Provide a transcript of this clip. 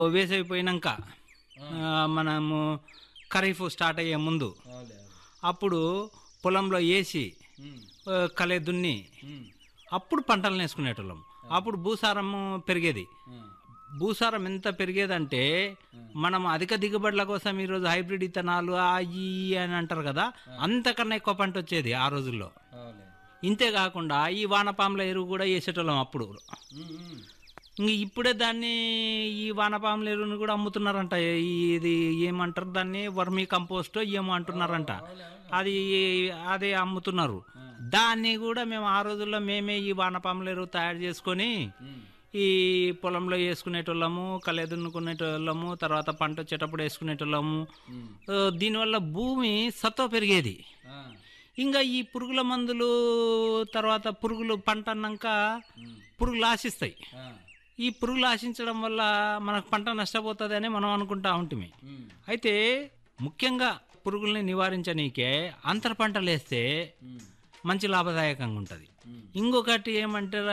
వేసైపోయినాక ఆ, మనము ఖరీఫ్ స్టార్ట్ అయ్యే ముందు అవులే అప్పుడు పొలంలో వేసి ఉమ్, ఆ, కలే దున్ని ఉమ్, అప్పుడు పంటలు వేసుకునేటోళ్ళం అప్పుడు భూసారము పెరిగేది ఉమ్, భూసారం ఎంత పెరిగేదంటే మనం అధిక దిగుబడుల కోసం ఈరోజు హైబ్రిడ్ ఇత్తనాలు ఆ ఈ ఈ అని అంటారు కదా అంతకన్నా ఎక్కువ పంట వచ్చేది ఆ రోజుల్లో అవులే ఇంతే కాకుండా ఈ వానపాముల ఎరువు కూడా వేసేటోళ్ళం అప్పుడు ఉమ్, ఉమ్, ఇంక ఇప్పుడే దాన్ని ఈ వానపాముల ఎరువుని కూడా అమ్ముతున్నారంట ఈ- ఇది ఏమంటారు దాన్ని వర్మీ కంపోస్ట్ ఏమో అంటున్నారంట అది అదే అమ్ముతున్నారు దాన్ని కూడా మేము ఆ రోజుల్లో మేమే ఈ వానపాముల ఎరువు తయారు చేసుకొని ఉమ్, ఈ పొలంలో వేసుకునేటోళ్ళము కలే దున్నుకునేటోళ్ళము తర్వాత పంట వచ్చేటప్పుడు వేసుకునేటోళ్ళము ఉమ్, ఆ, దీనివల్ల భూమి సత్వ పెరిగేది ఆ, ఇంకా ఈ పురుగుల మందులు తర్వాత పురుగులు పంట అన్నాక పురుగులు ఆశిస్తాయి ఆ, ఈ పురుగులు ఆశించడం వల్ల మనకు పంట నష్టపోతుంది అని మనం అనుకుంటా ఉంటుంది ఉమ్, అయితే ముఖ్యంగా పురుగుల్ని నివారించనీకే అంతర పంటలు వేస్తే ఉమ్, మంచి లాభదాయకంగా ఉంటుంది ఉమ్. ఇంకొకటి ఏమంటారు